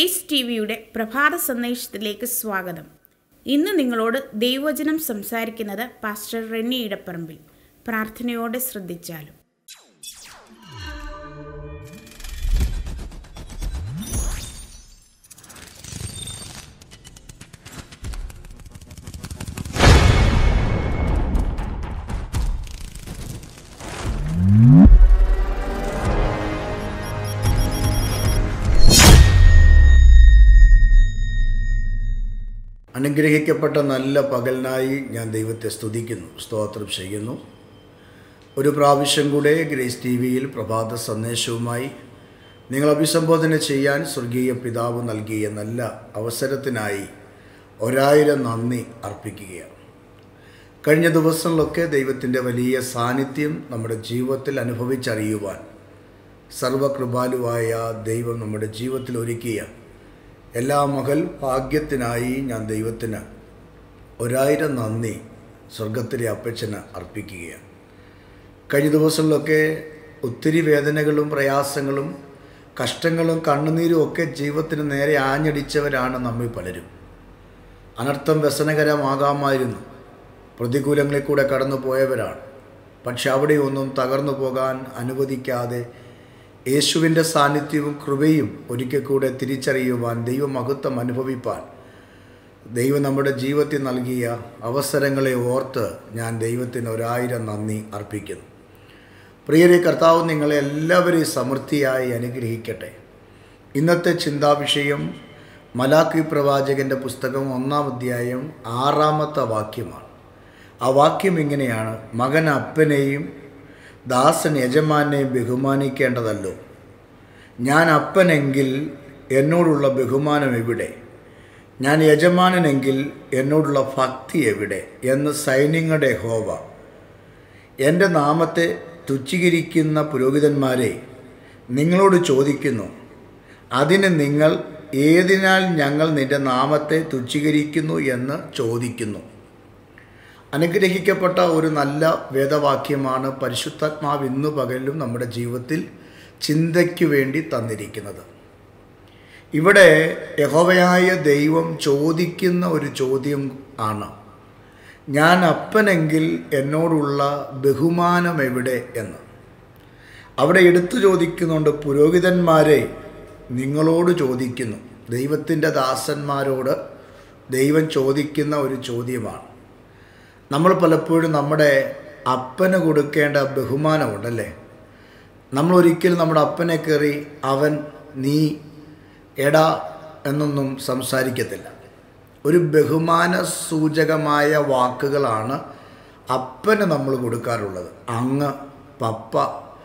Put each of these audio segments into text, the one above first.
grace T വിയുടെ പ്രഭാത സന്ദേശത്തിലേക്ക് സ്വാഗതം ഇന്ന് നിങ്ങളോട് ദൈവവചനം സംസാരിക്കുന്നത് പാസ്റ്റർ റെന്നി ഇടപ്പറമ്പിൽ പ്രാർത്ഥനയോടെ ശ്രദ്ധിച്ചാലും അനുഗ്രഹിക്കപ്പെട്ട നല്ല പകലിനായി ഞാൻ ദൈവത്തെ സ്തുതിക്കുന്നു സ്തോത്രം ചെയ്യുന്നു ഒരു പ്രാവശ്യം കൂടെ ഗ്രേസ് ടി വിയിൽ പ്രഭാത സന്ദേശവുമായി നിങ്ങൾ അഭിസംബോധന ചെയ്യാൻ സ്വർഗീയ പിതാവ് നൽകിയ നല്ല അവസരത്തിനായി ഒരായിരം നന്ദി അർപ്പിക്കുകയാണ് കഴിഞ്ഞ ദിവസങ്ങളിലൊക്കെ ദൈവത്തിൻ്റെ വലിയ സാന്നിധ്യം നമ്മുടെ ജീവിതത്തിൽ അനുഭവിച്ചറിയുവാൻ സർവകൃപാലുവായ ദൈവം നമ്മുടെ ജീവിതത്തിൽ ഒരുക്കിയ എല്ലാ മകൾ ഭാഗ്യത്തിനായി ഞാൻ ദൈവത്തിന് ഒരായിരം നന്ദി സ്വർഗത്തിലെ അപ്പച്ചന് അർപ്പിക്കുകയാണ് കഴിഞ്ഞ ദിവസങ്ങളിലൊക്കെ ഒത്തിരി വേദനകളും പ്രയാസങ്ങളും കഷ്ടങ്ങളും കണ്ണുനീരും ഒക്കെ ജീവിതത്തിന് നേരെ ആഞ്ഞടിച്ചവരാണ് നമ്മിൽ പലരും അനർത്ഥം വ്യസനകരമാകാമായിരുന്നു പ്രതികൂലങ്ങളിൽ കൂടെ കടന്നു പോയവരാണ് പക്ഷെ അവിടെയൊന്നും തകർന്നു പോകാൻ അനുവദിക്കാതെ യേശുവിൻ്റെ സാന്നിധ്യവും കൃപയും ഒരിക്കൽ കൂടെ തിരിച്ചറിയുവാൻ ദൈവമഹത്വം അനുഭവിപ്പാൻ ദൈവം നമ്മുടെ ജീവിതത്തിൽ നൽകിയ അവസരങ്ങളെ ഓർത്ത് ഞാൻ ദൈവത്തിന് ഒരായിരം നന്ദി അർപ്പിക്കുന്നു പ്രിയരെ കർത്താവ് നിങ്ങളെ എല്ലാവരെയും സമൃദ്ധിയായി അനുഗ്രഹിക്കട്ടെ ഇന്നത്തെ ചിന്താവിഷയം മലാക്കി പ്രവാചകൻ്റെ പുസ്തകം ഒന്നാം അധ്യായം ആറാമത്തെ വാക്യമാണ് ആ വാക്യം ഇങ്ങനെയാണ് മകൻ അപ്പനെയും ദാസൻ യജമാനെയും ബഹുമാനിക്കേണ്ടതല്ലോ ഞാൻ അപ്പനെങ്കിൽ എന്നോടുള്ള ബഹുമാനം എവിടെ ഞാൻ യജമാനനെങ്കിൽ എന്നോടുള്ള ഭക്തി എവിടെ എന്ന് സൈന്യങ്ങളുടെ ഹോവ എൻ്റെ നാമത്തെ തുച്ഛീകരിക്കുന്ന പുരോഹിതന്മാരെ നിങ്ങളോട് ചോദിക്കുന്നു അതിന് നിങ്ങൾ ഏതിനാൽ ഞങ്ങൾ നിന്റെ നാമത്തെ തുച്ഛീകരിക്കുന്നു എന്ന് ചോദിക്കുന്നു അനുഗ്രഹിക്കപ്പെട്ട ഒരു നല്ല വേദവാക്യമാണ് പരിശുദ്ധാത്മാവ് ഇന്നു പകലിലും നമ്മുടെ ജീവിതത്തിൽ ചിന്തയ്ക്ക് വേണ്ടി തന്നിരിക്കുന്നത് ഇവിടെ യഹോവയായ ദൈവം ചോദിക്കുന്ന ഒരു ചോദ്യം ആണ് ഞാൻ അപ്പനെങ്കിൽ എന്നോടുള്ള ബഹുമാനം എവിടെ എന്ന് അവിടെ എടുത്തു ചോദിക്കുന്നുണ്ട് പുരോഹിതന്മാരെ നിങ്ങളോട് ചോദിക്കുന്നു ദൈവത്തിൻ്റെ ദാസന്മാരോട് ദൈവം ചോദിക്കുന്ന ഒരു ചോദ്യമാണ് നമ്മൾ പലപ്പോഴും നമ്മുടെ അപ്പന് കൊടുക്കേണ്ട ബഹുമാനമുണ്ടല്ലേ നമ്മൾ ഒരിക്കലും നമ്മുടെ അപ്പനെ കയറി അവൻ നീ എടാ എന്നൊന്നും സംസാരിക്കത്തില്ല ഒരു ബഹുമാന സൂചകമായ വാക്കുകളാണ് അപ്പന് നമ്മൾ കൊടുക്കാറുള്ളത് അങ്ങ് പപ്പ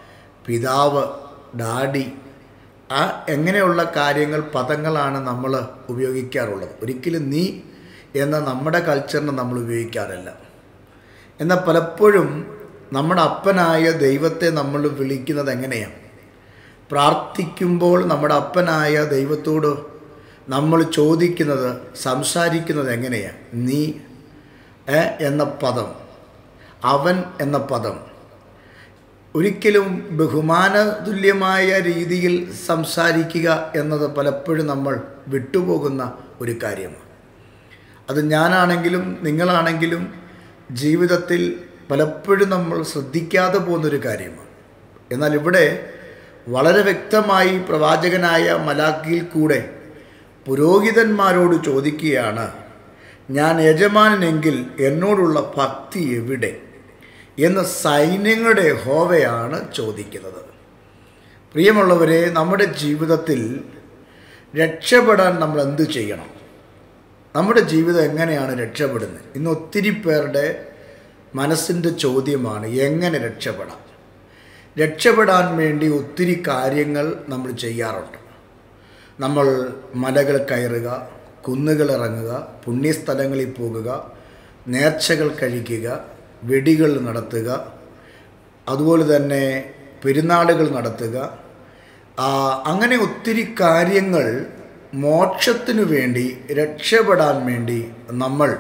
പിതാവ് ഡാഡി ആ എങ്ങനെയുള്ള കാര്യങ്ങൾ പദങ്ങളാണ് നമ്മൾ ഉപയോഗിക്കാറുള്ളത് ഒരിക്കലും നീ എന്ന നമ്മുടെ കൾച്ചറിന് നമ്മൾ ഉപയോഗിക്കാറില്ല എന്നാൽ പലപ്പോഴും നമ്മുടെ അപ്പനായ ദൈവത്തെ നമ്മൾ വിളിക്കുന്നത് എങ്ങനെയാണ് പ്രാർത്ഥിക്കുമ്പോൾ നമ്മുടെ അപ്പനായ ദൈവത്തോട് നമ്മൾ ചോദിക്കുന്നത് സംസാരിക്കുന്നത് എങ്ങനെയാണ് നീ എന്ന പദം അവൻ എന്ന പദം ഒരിക്കലും ബഹുമാന തുല്യമായ രീതിയിൽ സംസാരിക്കുക എന്നത് പലപ്പോഴും നമ്മൾ വിട്ടുപോകുന്ന ഒരു കാര്യമാണ് അത് ഞാനാണെങ്കിലും നിങ്ങളാണെങ്കിലും ജീവിതത്തിൽ പലപ്പോഴും നമ്മൾ ശ്രദ്ധിക്കാതെ പോകുന്നൊരു കാര്യമാണ് എന്നാൽ ഇവിടെ വളരെ വ്യക്തമായി പ്രവാചകനായ മലാക്കിയിൽ കൂടെ പുരോഹിതന്മാരോട് ചോദിക്കുകയാണ് ഞാൻ യജമാനെങ്കിൽ എന്നോടുള്ള ഭക്തി എവിടെ എന്ന് സൈന്യങ്ങളുടെ ഹോവയാണ് ചോദിക്കുന്നത് പ്രിയമുള്ളവരെ നമ്മുടെ ജീവിതത്തിൽ രക്ഷപ്പെടാൻ നമ്മൾ എന്ത് ചെയ്യണം നമ്മുടെ ജീവിതം എങ്ങനെയാണ് രക്ഷപ്പെടുന്നത് ഇന്ന് ഒത്തിരി പേരുടെ മനസ്സിൻ്റെ ചോദ്യമാണ് എങ്ങനെ രക്ഷപ്പെടാം രക്ഷപ്പെടാൻ വേണ്ടി ഒത്തിരി കാര്യങ്ങൾ നമ്മൾ ചെയ്യാറുണ്ട് നമ്മൾ മലകൾ കയറുക കുന്നുകൾ ഇറങ്ങുക പുണ്യസ്ഥലങ്ങളിൽ പോകുക നേർച്ചകൾ കഴിക്കുക വെടികൾ നടത്തുക അതുപോലെ തന്നെ പെരുന്നാളുകൾ നടത്തുക അങ്ങനെ ഒത്തിരി കാര്യങ്ങൾ മോക്ഷത്തിനു വേണ്ടി രക്ഷപ്പെടാൻ വേണ്ടി നമ്മൾ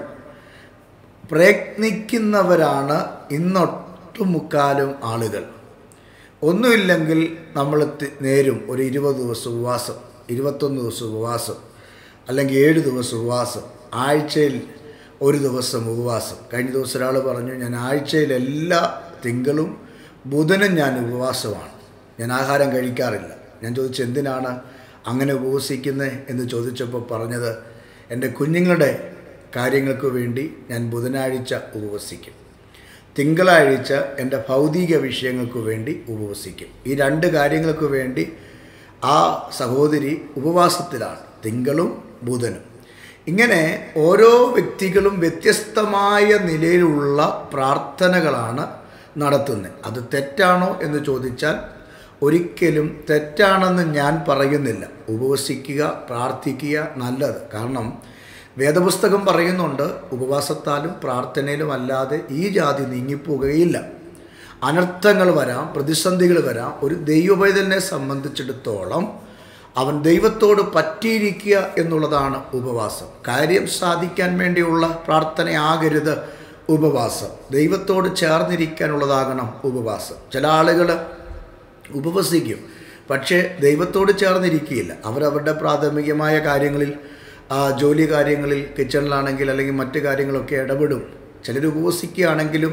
പ്രയത്നിക്കുന്നവരാണ് ഇന്നൊട്ടുമുക്കാലും ആളുകൾ ഒന്നുമില്ലെങ്കിൽ നമ്മൾ തി- നേരും ഒരു ഇരുപത് ദിവസം ഉപവാസം ഇരുപത്തൊന്ന് ദിവസം ഉപവാസം അല്ലെങ്കിൽ ഏഴ് ദിവസം ഉപവാസം ആഴ്ചയിൽ ഒരു ദിവസം ഉപവാസം കഴിഞ്ഞ ദിവസം ഒരാൾ പറഞ്ഞു ഞാൻ ആഴ്ചയിൽ എല്ലാ തിങ്കളും ബുധനും ഞാൻ ഉപവാസമാണ് ഞാൻ ആഹാരം കഴിക്കാറില്ല ഞാൻ ചോദിച്ചു എന്തിനാണ് അങ്ങനെ ഉപവസിക്കുന്നത് എന്ന് ചോദിച്ചപ്പോൾ പറഞ്ഞത് എൻ്റെ കുഞ്ഞുങ്ങളുടെ കാര്യങ്ങൾക്ക് വേണ്ടി ഞാൻ ബുധനാഴ്ച ഉപവസിക്കും തിങ്കളാഴ്ച എൻ്റെ ഭൗതിക വിഷയങ്ങൾക്ക് വേണ്ടി ഉപവസിക്കും ഈ രണ്ട് കാര്യങ്ങൾക്ക് വേണ്ടി ആ സഹോദരി ഉപവാസത്തിലാണ് തിങ്കളും ബുധനും ഇങ്ങനെ ഓരോ വ്യക്തികളും വ്യത്യസ്തമായ നിലയിലുള്ള പ്രാർത്ഥനകളാണ് നടത്തുന്നത് അത് തെറ്റാണോ എന്ന് ചോദിച്ചാൽ ഒരിക്കലും തെറ്റാണെന്ന് ഞാൻ പറയുന്നില്ല ഉപവസിക്കുക പ്രാർത്ഥിക്കുക നല്ലത് കാരണം വേദപുസ്തകം പറയുന്നുണ്ട് ഉപവാസത്താലും പ്രാർത്ഥനയിലും അല്ലാതെ ഈ ജാതി നീങ്ങിപ്പോകുകയില്ല അനർത്ഥങ്ങൾ വരാം പ്രതിസന്ധികൾ വരാം ഒരു ദൈവപൈതലിനെ സംബന്ധിച്ചിടത്തോളം അവൻ ദൈവത്തോട് പറ്റിയിരിക്കുക എന്നുള്ളതാണ് ഉപവാസം കാര്യം സാധിക്കാൻ വേണ്ടിയുള്ള പ്രാർത്ഥനയാകരുത് ഉപവാസം ദൈവത്തോട് ചേർന്നിരിക്കാനുള്ളതാകണം ഉപവാസം ചില ആളുകൾ ഉപവസിക്കും പക്ഷേ ദൈവത്തോട് ചേർന്നിരിക്കുകയില്ല അവരവരുടെ പ്രാഥമികമായ കാര്യങ്ങളിൽ ആ, ജോലി കാര്യങ്ങളിൽ കിച്ചണിലാണെങ്കിൽ അല്ലെങ്കിൽ മറ്റു കാര്യങ്ങളൊക്കെ ഇടപെടും ചിലർ ഉപവസിക്കുകയാണെങ്കിലും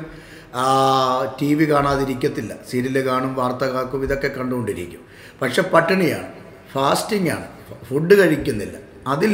ടി വി കാണാതിരിക്കത്തില്ല സീരിയൽ കാണും വാർത്ത കാക്കും ഇതൊക്കെ കണ്ടുകൊണ്ടിരിക്കും പക്ഷെ പട്ടിണിയാണ് ഫാസ്റ്റിംഗ് ആണ് ഫുഡ് കഴിക്കുന്നില്ല അതിൽ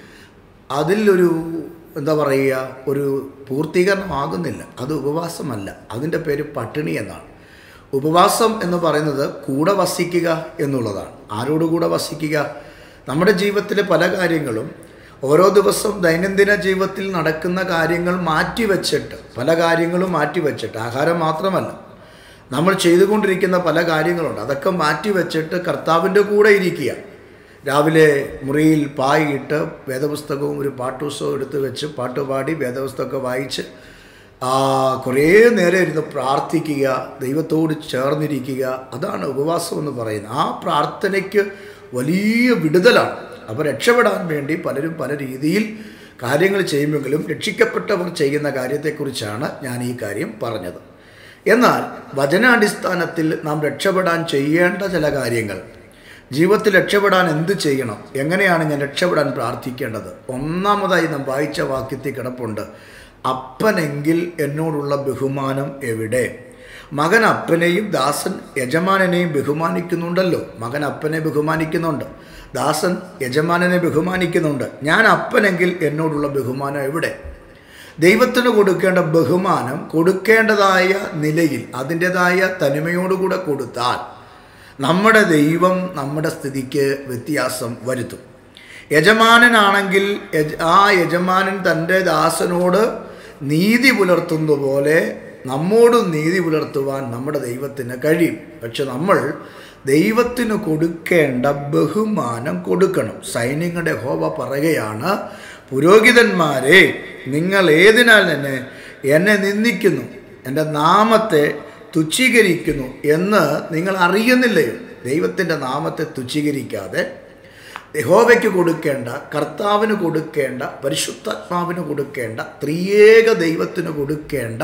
അതിൽ ഒരു എന്താ പറയുക ഒരു പൂർത്തീകരണമാകുന്നില്ല അത് ഉപവാസമല്ല അതിൻ്റെ പേര് പട്ടിണി എന്നാണ് ഉപവാസം എന്ന് പറയുന്നത് കൂടെ വസിക്കുക എന്നുള്ളതാണ് ആരോട് കൂടെ വസിക്കുക നമ്മുടെ ജീവിതത്തിലെ പല കാര്യങ്ങളും ഓരോ ദിവസവും ദൈനംദിന ജീവിതത്തിൽ നടക്കുന്ന കാര്യങ്ങൾ മാറ്റിവെച്ചിട്ട് പല കാര്യങ്ങളും മാറ്റിവെച്ചിട്ട് ആഹാരം മാത്രമല്ല നമ്മൾ ചെയ്തുകൊണ്ടിരിക്കുന്ന പല കാര്യങ്ങളുണ്ട് അതൊക്കെ മാറ്റിവെച്ചിട്ട് കർത്താവിൻ്റെ കൂടെ ഇരിക്കുക രാവിലെ മുറിയിൽ പായിട്ട് വേദപുസ്തകവും ഒരു പാട്ടുപുസ്തകവും എടുത്ത് വെച്ച് പാട്ടുപാടി വേദപുസ്തകമൊക്കെ വായിച്ച് ആ, കുറേ നേരം ഇരുന്ന് പ്രാർത്ഥിക്കുക ദൈവത്തോട് ചേർന്നിരിക്കുക അതാണ് ഉപവാസം എന്ന് പറയുന്നത് ആ പ്രാർത്ഥനയ്ക്ക് വലിയ വിടുതലാണ് അപ്പോൾ രക്ഷപ്പെടാൻ വേണ്ടി പലരും പല രീതിയിൽ കാര്യങ്ങൾ ചെയ്യുമെങ്കിലും രക്ഷിക്കപ്പെട്ടവർ ചെയ്യുന്ന കാര്യത്തെക്കുറിച്ചാണ് ഞാൻ ഈ കാര്യം പറഞ്ഞത് എന്നാൽ വചനാടിസ്ഥാനത്തിൽ നാം രക്ഷപ്പെടാൻ ചെയ്യേണ്ട ചില കാര്യങ്ങൾ ജീവിതത്തിൽ രക്ഷപ്പെടാൻ എന്ത് ചെയ്യണം എങ്ങനെയാണ് ഞാൻ രക്ഷപ്പെടാൻ പ്രാർത്ഥിക്കേണ്ടത് ഒന്നാമതായി നാം വായിച്ച വാക്യത്തിൽ കിടപ്പുണ്ട് അപ്പനെങ്കിൽ എന്നോടുള്ള ബഹുമാനം എവിടെ മകൻ അപ്പനെയും ദാസൻ യജമാനനെയും ബഹുമാനിക്കുന്നുണ്ടല്ലോ മകൻ അപ്പനെ ബഹുമാനിക്കുന്നുണ്ട് ദാസൻ യജമാനനെ ബഹുമാനിക്കുന്നുണ്ട് ഞാൻ അപ്പനെങ്കിൽ എന്നോടുള്ള ബഹുമാനം എവിടെ ദൈവത്തിന് കൊടുക്കേണ്ട ബഹുമാനം കൊടുക്കേണ്ടതായ നിലയിൽ അതിൻ്റെതായ തനിമയോടുകൂടെ കൊടുത്താൽ നമ്മുടെ ദൈവം നമ്മുടെ സ്ഥിതിക്ക് വ്യത്യാസം വരുത്തും യജമാനനാണെങ്കിൽ യജ- ആ യജമാനൻ തൻ്റെ ദാസനോട് നീതി പുലർത്തുന്ന പോലെ നമ്മോടും നീതി പുലർത്തുവാൻ നമ്മുടെ ദൈവത്തിന് കഴിയും പക്ഷെ നമ്മൾ ദൈവത്തിന് കൊടുക്കേണ്ട ബഹുമാനം കൊടുക്കണം സൈന്യങ്ങളുടെ ഹോവ പറയുകയാണ് പുരോഹിതന്മാരെ നിങ്ങൾ ഏതിനാൽ തന്നെ എന്നെ നിന്ദിക്കുന്നു എൻ്റെ നാമത്തെ തുച്ഛീകരിക്കുന്നു എന്ന് നിങ്ങൾ അറിയുന്നില്ലയോ ദൈവത്തിൻ്റെ നാമത്തെ തുച്ഛീകരിക്കാതെ യഹോവയ്ക്ക് കൊടുക്കേണ്ട കർത്താവിന് കൊടുക്കേണ്ട പരിശുദ്ധാത്മാവിന് കൊടുക്കേണ്ട ത്രിയേക ദൈവത്തിന് കൊടുക്കേണ്ട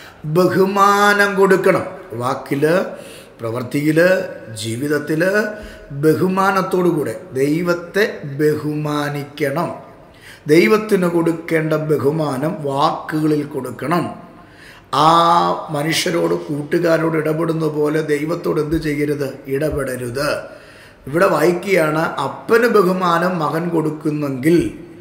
ബഹുമാനം കൊടുക്കണം വാക്കിൽ പ്രവൃത്തിയിൽ ജീവിതത്തിൽ ബഹുമാനത്തോടുകൂടെ ദൈവത്തെ ബഹുമാനിക്കണം ദൈവത്തിന് കൊടുക്കേണ്ട ബഹുമാനം വാക്കുകളിൽ കൊടുക്കണം ആ മനുഷ്യരോട് കൂട്ടുകാരോട് ഇടപെടുന്ന പോലെ ദൈവത്തോട് എന്ത് ചെയ്യരുത് ഇടപെടരുത് ഇവിടെ വായിക്കുകയാണ് അപ്പന് ബഹുമാനം മകൻ കൊടുക്കുന്നെങ്കിൽ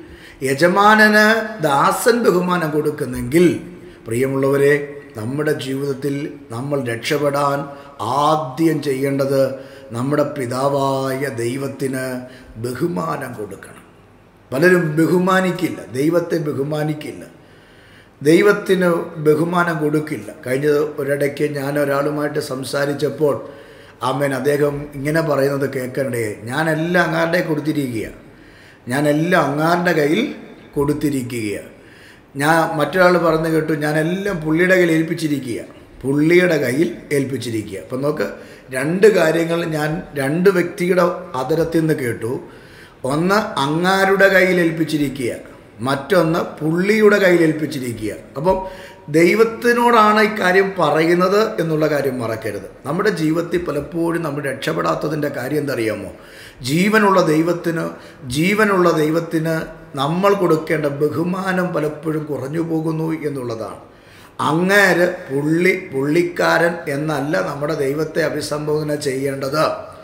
യജമാനന് ദാസൻ ബഹുമാനം കൊടുക്കുന്നെങ്കിൽ പ്രിയമുള്ളവരെ നമ്മുടെ ജീവിതത്തിൽ നമ്മൾ രക്ഷപ്പെടാൻ ആദ്യം ചെയ്യേണ്ടത് നമ്മുടെ പിതാവായ ദൈവത്തിന് ബഹുമാനം കൊടുക്കണം പലരും ബഹുമാനിക്കില്ല ദൈവത്തെ ബഹുമാനിക്കില്ല ദൈവത്തിന് ബഹുമാനം കൊടുക്കില്ല കഴിഞ്ഞ ഒരിടയ്ക്ക് ഞാൻ ഒരാളുമായിട്ട് സംസാരിച്ചപ്പോൾ അമ്മൻ അദ്ദേഹം ഇങ്ങനെ പറയുന്നത് കേൾക്കണ്ടേ ഞാനെല്ലാം അങ്ങാരുടെ കൊടുത്തിരിക്കുക ഞാനെല്ലാം അങ്ങാരുടെ കയ്യിൽ കൊടുത്തിരിക്കുകയാണ് ഞാൻ മറ്റൊരാൾ പറഞ്ഞു കേട്ടു ഞാനെല്ലാം പുള്ളിയുടെ കയ്യിൽ ഏൽപ്പിച്ചിരിക്കുക പുള്ളിയുടെ കയ്യിൽ ഏൽപ്പിച്ചിരിക്കുക അപ്പം നോക്ക് രണ്ട് കാര്യങ്ങൾ ഞാൻ രണ്ട് വ്യക്തിയുടെ അതരത്തിൽ നിന്ന് കേട്ടു ഒന്ന് അങ്ങാരുടെ കയ്യിൽ ഏൽപ്പിച്ചിരിക്കുക മറ്റൊന്ന് പുള്ളിയുടെ കയ്യിൽ ഏൽപ്പിച്ചിരിക്കുക അപ്പം ദൈവത്തിനോടാണ് ഇക്കാര്യം പറയുന്നത് എന്നുള്ള കാര്യം മറക്കരുത് നമ്മുടെ ജീവിതത്തിൽ പലപ്പോഴും നമ്മൾ രക്ഷപ്പെടാത്തതിൻ്റെ കാര്യം എന്തറിയാമോ ജീവനുള്ള ദൈവത്തിന് ജീവനുള്ള ദൈവത്തിന് നമ്മൾ കൊടുക്കേണ്ട ബഹുമാനം പലപ്പോഴും കുറഞ്ഞു പോകുന്നു എന്നുള്ളതാണ് അങ്ങേര് പുള്ളി പുള്ളിക്കാരൻ എന്നല്ല നമ്മുടെ ദൈവത്തെ അഭിസംബോധന ചെയ്യേണ്ടത്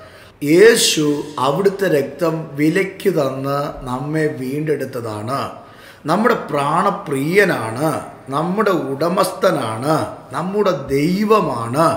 യേശു അവിടുത്തെ രക്തം വിലയ്ക്ക് തന്ന് നമ്മെ വീണ്ടെടുത്തതാണ് നമ്മുടെ പ്രാണപ്രിയനാണ് നമ്മുടെ ഉടമസ്ഥനാണ് നമ്മുടെ ദൈവമാണ്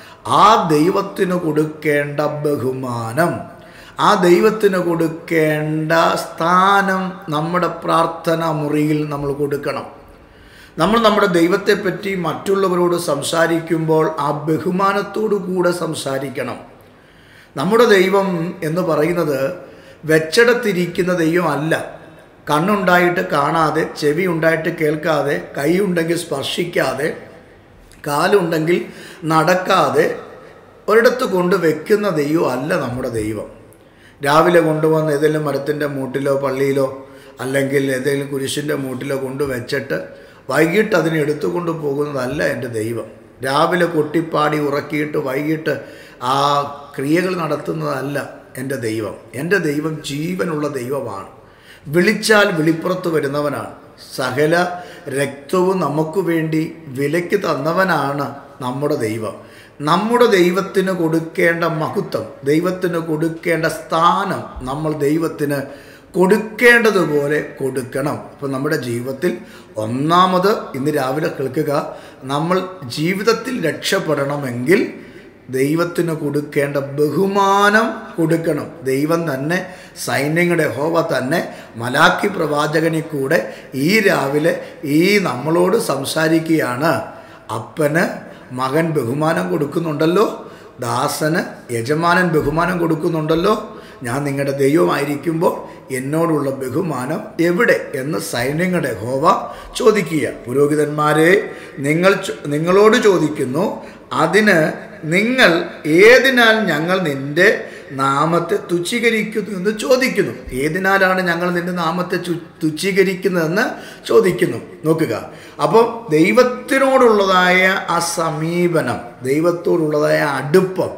ആ ദൈവത്തിന് കൊടുക്കേണ്ട ബഹുമാനം ആ ദൈവത്തിന് കൊടുക്കേണ്ട സ്ഥാനം നമ്മുടെ പ്രാർത്ഥന മുറിയിൽ നമ്മൾ കൊടുക്കണം നമ്മൾ നമ്മുടെ ദൈവത്തെപ്പറ്റി മറ്റുള്ളവരോട് സംസാരിക്കുമ്പോൾ ആ ബഹുമാനത്തോടു കൂടെ സംസാരിക്കണം നമ്മുടെ ദൈവം എന്ന് പറയുന്നത് വെച്ചടത്തിരിക്കുന്ന ദൈവമല്ല കണ്ണുണ്ടായിട്ട് കാണാതെ ചെവി ഉണ്ടായിട്ട് കേൾക്കാതെ കൈ ഉണ്ടെങ്കിൽ സ്പർശിക്കാതെ കാലുണ്ടെങ്കിൽ നടക്കാതെ ഒരിടത്ത് കൊണ്ട് വെക്കുന്ന ദൈവം അല്ല നമ്മുടെ ദൈവം രാവിലെ കൊണ്ടുവന്ന് ഏതെങ്കിലും മരത്തിൻ്റെ മൂട്ടിലോ പള്ളിയിലോ അല്ലെങ്കിൽ ഏതെങ്കിലും കുരിശിൻ്റെ മൂട്ടിലോ കൊണ്ട് വെച്ചിട്ട് വൈകിട്ട് അതിനെ എടുത്തുകൊണ്ട് പോകുന്നതല്ല എൻ്റെ ദൈവം രാവിലെ കൊട്ടിപ്പാടി ഉറക്കിയിട്ട് വൈകിട്ട് ആ ക്രിയകൾ നടത്തുന്നതല്ല എൻ്റെ ദൈവം എൻ്റെ ദൈവം ജീവനുള്ള ദൈവമാണ് വിളിച്ചാൽ വിളിപ്പുറത്ത് വരുന്നവനാണ് സകല രക്തവും നമുക്ക് വേണ്ടി വിലയ്ക്ക് തന്നവനാണ് നമ്മുടെ ദൈവം നമ്മുടെ ദൈവത്തിന് കൊടുക്കേണ്ട മഹത്വം ദൈവത്തിന് കൊടുക്കേണ്ട സ്ഥാനം നമ്മൾ ദൈവത്തിന് കൊടുക്കേണ്ടതുപോലെ കൊടുക്കണം അപ്പോൾ നമ്മുടെ ജീവിതത്തിൽ ഒന്നാമത് ഇന്ന് രാവിലെ കേൾക്കുക നമ്മൾ ജീവിതത്തിൽ രക്ഷപ്പെടണമെങ്കിൽ ദൈവത്തിന് കൊടുക്കേണ്ട ബഹുമാനം കൊടുക്കണം ദൈവം തന്നെ സൈന്യങ്ങളുടെ ഹോവ തന്നെ മലാക്കി പ്രവാചകനിൽ കൂടെ ഈ രാവിലെ ഈ നമ്മളോട് സംസാരിക്കുകയാണ് അപ്പന് മകൻ ബഹുമാനം കൊടുക്കുന്നുണ്ടല്ലോ ദാസന് യജമാനൻ ബഹുമാനം കൊടുക്കുന്നുണ്ടല്ലോ ഞാൻ നിങ്ങളുടെ ദൈവമായിരിക്കുമ്പോൾ എന്നോടുള്ള ബഹുമാനം എവിടെ എന്ന് സൈന്യങ്ങളുടെ ഹോവ ചോദിക്കുക പുരോഹിതന്മാരെ നിങ്ങൾ ചോ- നിങ്ങളോട് ചോദിക്കുന്നു അതിന് നിങ്ങൾ ഏതിനാൽ ഞങ്ങൾ നിന്റെ നാമത്തെ തുച്ഛീകരിക്കുന്നു എന്ന് ചോദിക്കുന്നു ഏതിനാലാണ് ഞങ്ങൾ നിന്റെ നാമത്തെ ചു- തുച്ഛീകരിക്കുന്നതെന്ന് ചോദിക്കുന്നു നോക്കുക അപ്പം ദൈവത്തിനോടുള്ളതായ ആ സമീപനം ദൈവത്തോടുള്ളതായ അടുപ്പം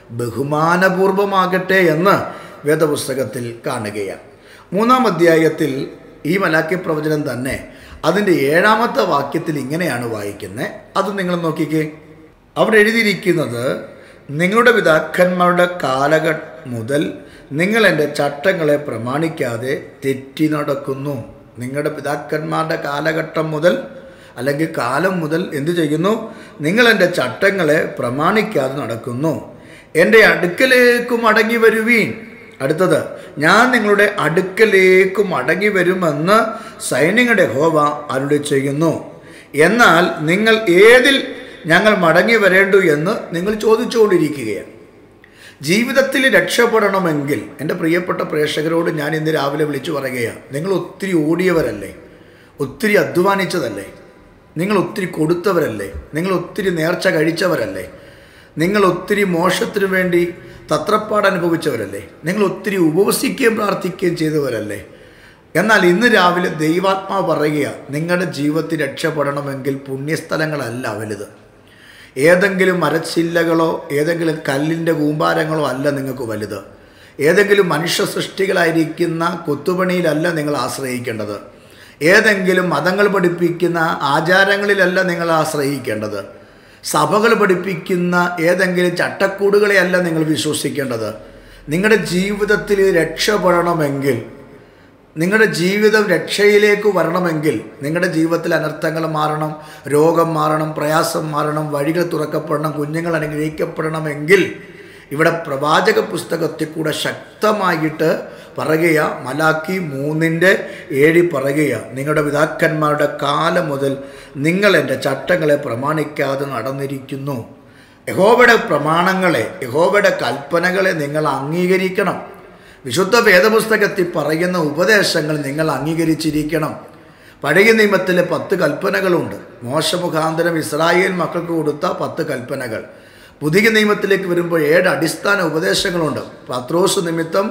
ബഹുമാനപൂർവമാകട്ടെ എന്ന് വേദപുസ്തകത്തിൽ കാണുകയാണ് മൂന്നാം അധ്യായത്തിൽ ഈ മലാക്കി പ്രവചനം തന്നെ അതിൻ്റെ ഏഴാമത്തെ വാക്യത്തിൽ ഇങ്ങനെയാണ് വായിക്കുന്നത് അത് നിങ്ങൾ നോക്കിക്കേ അവിടെ എഴുതിയിരിക്കുന്നത് നിങ്ങളുടെ പിതാക്കന്മാരുടെ കാലഘട്ടം മുതൽ നിങ്ങൾ എൻ്റെ ചട്ടങ്ങളെ പ്രമാണിക്കാതെ തെറ്റി നടക്കുന്നു നിങ്ങളുടെ പിതാക്കന്മാരുടെ കാലഘട്ടം മുതൽ അല്ലെങ്കിൽ കാലം മുതൽ എന്തു ചെയ്യുന്നു നിങ്ങൾ എൻ്റെ ചട്ടങ്ങളെ പ്രമാണിക്കാതെ നടക്കുന്നു എൻ്റെ അടുക്കലേക്ക് മടങ്ങി വരുവീൻ അടുത്തത് ഞാൻ നിങ്ങളുടെ അടുക്കലേക്ക് മടങ്ങി വരുമെന്ന് സൈന്യങ്ങളുടെ ഹോവ അരുളി ചെയ്യുന്നു എന്നാൽ നിങ്ങൾ ഏതിൽ ഞങ്ങൾ മടങ്ങി വരേണ്ടു എന്ന് നിങ്ങൾ ചോദിച്ചുകൊണ്ടിരിക്കുകയാണ് ജീവിതത്തിൽ രക്ഷപ്പെടണമെങ്കിൽ എൻ്റെ പ്രിയപ്പെട്ട പ്രേക്ഷകരോട് ഞാൻ ഇന്ന് രാവിലെ വിളിച്ചു പറയുകയാണ് നിങ്ങൾ ഒത്തിരി ഓടിയവരല്ലേ ഒത്തിരി അധ്വാനിച്ചതല്ലേ നിങ്ങൾ ഒത്തിരി കൊടുത്തവരല്ലേ നിങ്ങൾ ഒത്തിരി നേർച്ച കഴിച്ചവരല്ലേ നിങ്ങൾ ഒത്തിരി മോശത്തിനു വേണ്ടി തത്രപ്പാട് അനുഭവിച്ചവരല്ലേ നിങ്ങൾ ഒത്തിരി ഉപവസിക്കുകയും പ്രാർത്ഥിക്കുകയും ചെയ്തവരല്ലേ എന്നാൽ ഇന്ന് രാവിലെ ദൈവാത്മാവ് പറയുക നിങ്ങളുടെ ജീവിതത്തിൽ രക്ഷപ്പെടണമെങ്കിൽ പുണ്യസ്ഥലങ്ങളല്ല വലുത് ഏതെങ്കിലും മരച്ചില്ലകളോ ഏതെങ്കിലും കല്ലിൻ്റെ കൂമ്പാരങ്ങളോ അല്ല നിങ്ങൾക്ക് വലുത് ഏതെങ്കിലും മനുഷ്യ സൃഷ്ടികളായിരിക്കുന്ന കൊത്തുപണിയിലല്ല നിങ്ങൾ ആശ്രയിക്കേണ്ടത് ഏതെങ്കിലും മതങ്ങൾ പഠിപ്പിക്കുന്ന ആചാരങ്ങളിലല്ല നിങ്ങൾ ആശ്രയിക്കേണ്ടത് സഭകൾ പഠിപ്പിക്കുന്ന ഏതെങ്കിലും ചട്ടക്കൂടുകളെയല്ല നിങ്ങൾ വിശ്വസിക്കേണ്ടത് നിങ്ങളുടെ ജീവിതത്തിൽ രക്ഷപ്പെടണമെങ്കിൽ നിങ്ങളുടെ ജീവിതം രക്ഷയിലേക്ക് വരണമെങ്കിൽ നിങ്ങളുടെ ജീവിതത്തിൽ അനർത്ഥങ്ങൾ മാറണം രോഗം മാറണം പ്രയാസം മാറണം വഴികൾ തുറക്കപ്പെടണം കുഞ്ഞുങ്ങൾ അനുഗ്രഹിക്കപ്പെടണമെങ്കിൽ ഇവിടെ പ്രവാചക പുസ്തകത്തിൽ കൂടെ ശക്തമായിട്ട് പറയുക മലാക്കി മൂന്നിൻ്റെ ഏഴി പറയുക നിങ്ങളുടെ പിതാക്കന്മാരുടെ കാലം മുതൽ നിങ്ങൾ എൻ്റെ ചട്ടങ്ങളെ പ്രമാണിക്കാതെ നടന്നിരിക്കുന്നു യഹോവയുടെ പ്രമാണങ്ങളെ യഹോവയുടെ കൽപ്പനകളെ നിങ്ങൾ അംഗീകരിക്കണം വിശുദ്ധ വേദപുസ്തകത്തിൽ പറയുന്ന ഉപദേശങ്ങൾ നിങ്ങൾ അംഗീകരിച്ചിരിക്കണം പഴയ നിയമത്തിലെ പത്ത് കൽപ്പനകളുണ്ട് മോശമുഖാന്തരം ഇസ്രായേൽ മക്കൾക്ക് കൊടുത്ത പത്ത് കൽപ്പനകൾ പുതിയ നിയമത്തിലേക്ക് വരുമ്പോൾ ഏഴ് അടിസ്ഥാന ഉപദേശങ്ങളുണ്ട് പത്രോസ് നിമിത്തം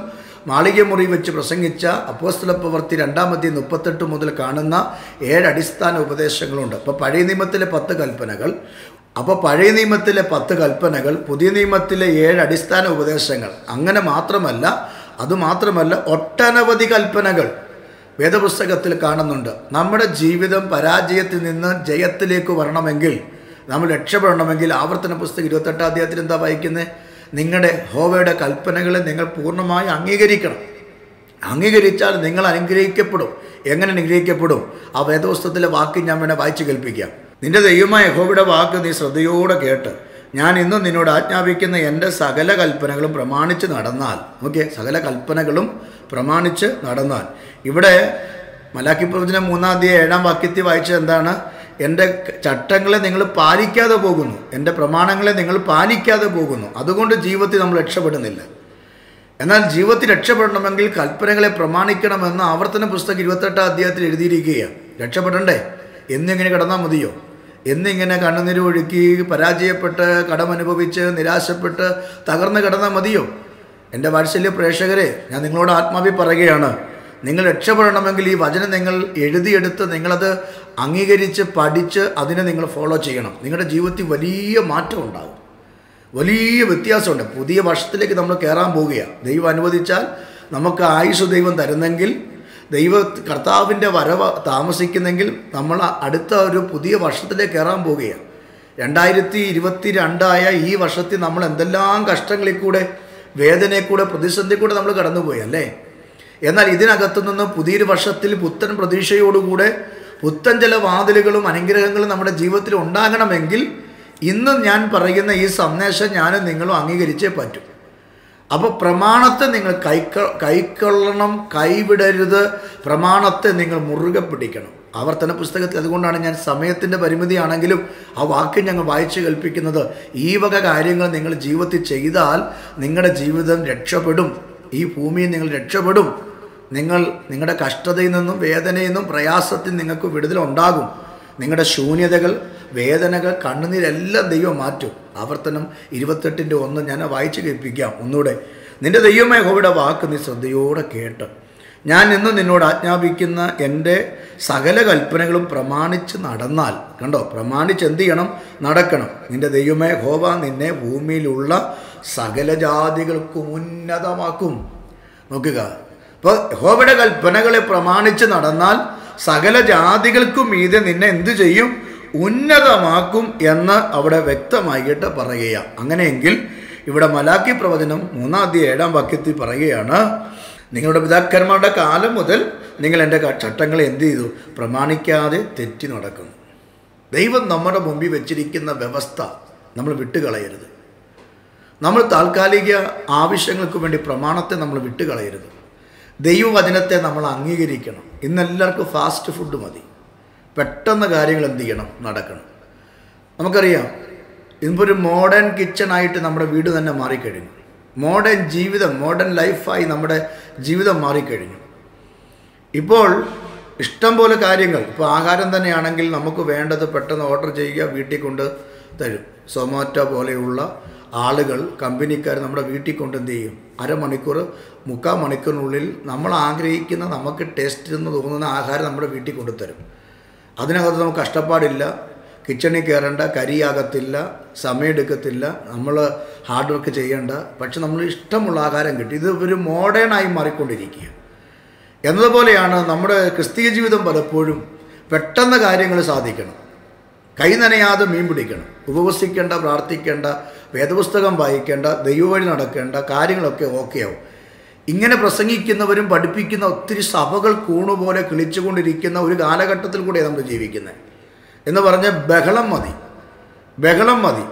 മാളിക മുറി വെച്ച് പ്രസംഗിച്ച അപ്പോസ്തല പ്രവർത്തി രണ്ടാമത്തെ മുപ്പത്തെട്ട് മുതൽ കാണുന്ന ഏഴ് അടിസ്ഥാന ഉപദേശങ്ങളുണ്ട് അപ്പോൾ പഴയ നിയമത്തിലെ പത്ത് കൽപ്പനകൾ അപ്പോൾ പഴയ നിയമത്തിലെ പത്ത് കൽപ്പനകൾ പുതിയ നിയമത്തിലെ ഏഴ് അടിസ്ഥാന ഉപദേശങ്ങൾ അങ്ങനെ മാത്രമല്ല അതുമാത്രമല്ല ഒട്ടനവധി കൽപ്പനകൾ വേദപുസ്തകത്തിൽ കാണുന്നുണ്ട് നമ്മുടെ ജീവിതം പരാജയത്തിൽ നിന്ന് ജയത്തിലേക്ക് വരണമെങ്കിൽ നമ്മൾ രക്ഷപ്പെടണമെങ്കിൽ ആവർത്തന പുസ്തകം ഇരുപത്തെട്ടാം അധ്യായത്തിൽ എന്താ വായിക്കുന്നത് നിങ്ങളുടെ ഹോവയുടെ കൽപ്പനകളെ നിങ്ങൾ പൂർണ്ണമായി അംഗീകരിക്കണം അംഗീകരിച്ചാൽ നിങ്ങൾ അനുഗ്രഹിക്കപ്പെടും എങ്ങനെ അനുഗ്രഹിക്കപ്പെടും ആ വേദപുസ്തകത്തിലെ വാക്ക് ഞാൻ വേണേൽ വായിച്ചു കേൾപ്പിക്കാം നിന്റെ ദൈവമായ യഹോവയുടെ വാക്ക് നീ ശ്രദ്ധയോടെ കേട്ട് ഞാൻ ഇന്നും നിന്നോട് ആജ്ഞാപിക്കുന്ന എൻ്റെ സകല കൽപ്പനകളും പ്രമാണിച്ച് നടന്നാൽ ഓക്കെ സകല കൽപ്പനകളും പ്രമാണിച്ച് നടന്നാൽ ഇവിടെ മലാക്കി പ്രവചനം മൂന്നാം അധ്യായം ഏഴാം വാക്യത്തിൽ വായിച്ചത് എന്താണ് എൻ്റെ ചട്ടങ്ങളെ നിങ്ങൾ പാലിക്കാതെ പോകുന്നു എൻ്റെ പ്രമാണങ്ങളെ നിങ്ങൾ പാലിക്കാതെ പോകുന്നു അതുകൊണ്ട് ജീവിതത്തിൽ നമ്മൾ രക്ഷപ്പെടുന്നില്ല എന്നാൽ ജീവിതത്തിൽ രക്ഷപ്പെടണമെങ്കിൽ കൽപ്പനകളെ പ്രമാണിക്കണമെന്ന് ആവർത്തന പുസ്തകം ഇരുപത്തെട്ടാം അധ്യായത്തിൽ എഴുതിയിരിക്കുകയാണ് രക്ഷപ്പെടണ്ടേ എന്നിങ്ങനെ കിടന്നാൽ മതിയോ എന്നിങ്ങനെ കണ്ണുനീര് ഒഴുക്കി പരാജയപ്പെട്ട് കടമനുഭവിച്ച് നിരാശപ്പെട്ട് തകർന്ന് കിടന്നാൽ മതിയോ എൻ്റെ വാത്സല്യ പ്രേക്ഷകരെ ഞാൻ നിങ്ങളോട് ആത്മാവി പറയുകയാണ് നിങ്ങൾ രക്ഷപ്പെടണമെങ്കിൽ ഈ വചനം നിങ്ങൾ എഴുതിയെടുത്ത് നിങ്ങളത് അംഗീകരിച്ച് പഠിച്ച് അതിനെ നിങ്ങൾ ഫോളോ ചെയ്യണം നിങ്ങളുടെ ജീവിതത്തിൽ വലിയ മാറ്റം ഉണ്ടാകും വലിയ വ്യത്യാസമുണ്ട് പുതിയ വർഷത്തിലേക്ക് നമ്മൾ കയറാൻ പോവുകയാണ് ദൈവം അനുവദിച്ചാൽ നമുക്ക് ആയുസ് ദൈവം തരുന്നെങ്കിൽ ദൈവ കർത്താവിൻ്റെ വരവ് താമസിക്കുന്നെങ്കിൽ നമ്മൾ അടുത്ത ഒരു പുതിയ വർഷത്തിലേക്ക് കയറാൻ പോവുകയാണ് രണ്ടായിരത്തി ഇരുപത്തി രണ്ടായ ഈ വർഷത്തിൽ നമ്മൾ എന്തെല്ലാം കഷ്ടങ്ങളിൽ കൂടെ വേദനയിൽ കൂടെ പ്രതിസന്ധി കൂടെ നമ്മൾ കടന്നുപോയി അല്ലേ എന്നാൽ ഇതിനകത്തു നിന്ന് പുതിയൊരു വർഷത്തിൽ പുത്തൻ പ്രതീക്ഷയോടുകൂടെ പുത്തൻ ചില വാതിലുകളും അനുഗ്രഹങ്ങളും നമ്മുടെ ജീവിതത്തിൽ ഉണ്ടാകണമെങ്കിൽ ഇന്ന് ഞാൻ പറയുന്ന ഈ സന്ദേശം ഞാനും നിങ്ങളും അംഗീകരിച്ചേ പറ്റും അപ്പോൾ പ്രമാണത്തെ നിങ്ങൾ കൈക്ക കൈക്കൊള്ളണം കൈവിടരുത് പ്രമാണത്തെ നിങ്ങൾ മുറുകെ പിടിക്കണം ആവർത്തന പുസ്തകത്തിൽ അതുകൊണ്ടാണ് ഞാൻ സമയത്തിൻ്റെ പരിമിതിയാണെങ്കിലും ആ വാക്യം ഞങ്ങൾ വായിച്ചു കൽപ്പിക്കുന്നത് ഈ വക കാര്യങ്ങൾ നിങ്ങൾ ജീവിതത്തിൽ ചെയ്താൽ നിങ്ങളുടെ ജീവിതം രക്ഷപ്പെടും ഈ ഭൂമിയിൽ നിങ്ങൾ രക്ഷപ്പെടും നിങ്ങൾ നിങ്ങളുടെ കഷ്ടതയിൽ നിന്നും വേദനയിൽ നിന്നും പ്രയാസത്തിൽ നിങ്ങൾക്ക് വിടുതലുണ്ടാകും നിങ്ങളുടെ ശൂന്യതകൾ വേദനകൾ കണ്ണുനീരെല്ലാം ദൈവം മാറ്റും ആവർത്തനം ഇരുപത്തെട്ടിൻ്റെ ഒന്ന് ഞാൻ വായിച്ചു കേൾപ്പിക്കാം ഒന്നുകൂടെ നിന്റെ ദൈവമായ ഹോയുടെ വാക്ക് നീ ശ്രദ്ധയോടെ കേട്ട് ഞാൻ ഇന്ന് നിന്നോട് ആജ്ഞാപിക്കുന്ന എൻ്റെ സകല കൽപ്പനകളും പ്രമാണിച്ച് നടന്നാൽ കണ്ടോ പ്രമാണിച്ച് എന്ത് ചെയ്യണം നടക്കണം നിന്റെ ദൈവമായ ഹോവ നിന്നെ ഭൂമിയിലുള്ള സകല ജാതികൾക്കും ഉന്നതമാക്കും നോക്കുക അപ്പോൾ ഹോബയുടെ കൽപ്പനകളെ പ്രമാണിച്ച് നടന്നാൽ സകല ജാതികൾക്കും മീതെ നിന്നെ എന്തു ചെയ്യും ഉന്നതമാക്കും എന്ന് അവിടെ വ്യക്തമായിട്ട് പറയുക അങ്ങനെയെങ്കിൽ ഇവിടെ മലാക്കി പ്രവചനം മൂന്നാം അധ്യായം ഏഴാം വാക്യത്തിൽ പറയുകയാണ് നിങ്ങളുടെ പിതാക്കന്മാരുടെ കാലം മുതൽ നിങ്ങൾ എൻ്റെ ക- ചട്ടങ്ങളെ എന്ത് ചെയ്തു പ്രമാണിക്കാതെ തെറ്റി നടക്കുന്നു ദൈവം നമ്മുടെ മുമ്പിൽ വെച്ചിരിക്കുന്ന വ്യവസ്ഥ നമ്മൾ വിട്ടുകളയരുത് നമ്മൾ താൽക്കാലിക ആവശ്യങ്ങൾക്ക് വേണ്ടി പ്രമാണത്തെ നമ്മൾ വിട്ടുകളയരുത് ദൈവവചനത്തെ നമ്മൾ അംഗീകരിക്കണം ഇന്നെല്ലാവർക്കും ഫാസ്റ്റ് ഫുഡ് മതി പെട്ടെന്ന് കാര്യങ്ങൾ എന്ത് ചെയ്യണം നടക്കണം നമുക്കറിയാം ഇന്നിപ്പോൾ ഒരു മോഡേൺ കിച്ചണായിട്ട് നമ്മുടെ വീട് തന്നെ മാറിക്കഴിഞ്ഞു മോഡേൺ ജീവിതം മോഡേൺ ലൈഫായി നമ്മുടെ ജീവിതം മാറിക്കഴിഞ്ഞു ഇപ്പോൾ ഇഷ്ടം പോലെ കാര്യങ്ങൾ ഇപ്പോൾ ആഹാരം തന്നെയാണെങ്കിൽ നമുക്ക് വേണ്ടത് പെട്ടെന്ന് ഓർഡർ ചെയ്യുക വീട്ടിൽ കൊണ്ട് തരും സൊമാറ്റോ പോലെയുള്ള ആളുകൾ കമ്പനിക്കാർ നമ്മുടെ വീട്ടിൽ കൊണ്ട് എന്ത് ചെയ്യും അരമണിക്കൂർ മുക്കാൽ മണിക്കൂറിനുള്ളിൽ നമ്മൾ ആഗ്രഹിക്കുന്ന നമുക്ക് ടേസ്റ്റ് എന്ന് തോന്നുന്ന ആഹാരം നമ്മുടെ വീട്ടിൽ കൊണ്ടുതരും അതിനകത്ത് നമുക്ക് കഷ്ടപ്പാടില്ല കിച്ചണിൽ കയറേണ്ട കരിയാകത്തില്ല സമയമെടുക്കത്തില്ല നമ്മൾ ഹാർഡ് വർക്ക് ചെയ്യേണ്ട പക്ഷെ നമ്മൾ ഇഷ്ടമുള്ള ആഹാരം കിട്ടി ഇത് ഒരു മോഡേണായി മാറിക്കൊണ്ടിരിക്കുക എന്നതുപോലെയാണ് നമ്മുടെ ക്രിസ്തീയ ജീവിതം പലപ്പോഴും പെട്ടെന്ന് കാര്യങ്ങൾ സാധിക്കണം കൈ നനയാതെ മീൻ പിടിക്കണം ഉപവസിക്കേണ്ട പ്രാർത്ഥിക്കേണ്ട വേദപുസ്തകം വായിക്കേണ്ട ദൈവവഴി നടക്കേണ്ട കാര്യങ്ങളൊക്കെ ഓക്കെയാവും ഇങ്ങനെ പ്രസംഗിക്കുന്നവരും പഠിപ്പിക്കുന്ന ഒത്തിരി സഭകൾ കൂണുപോലെ കിളിച്ചുകൊണ്ടിരിക്കുന്ന ഒരു കാലഘട്ടത്തിൽ കൂടെ നമ്മൾ ജീവിക്കുന്നത് എന്ന് പറഞ്ഞ ബഹളം മതി ബഹളം മതി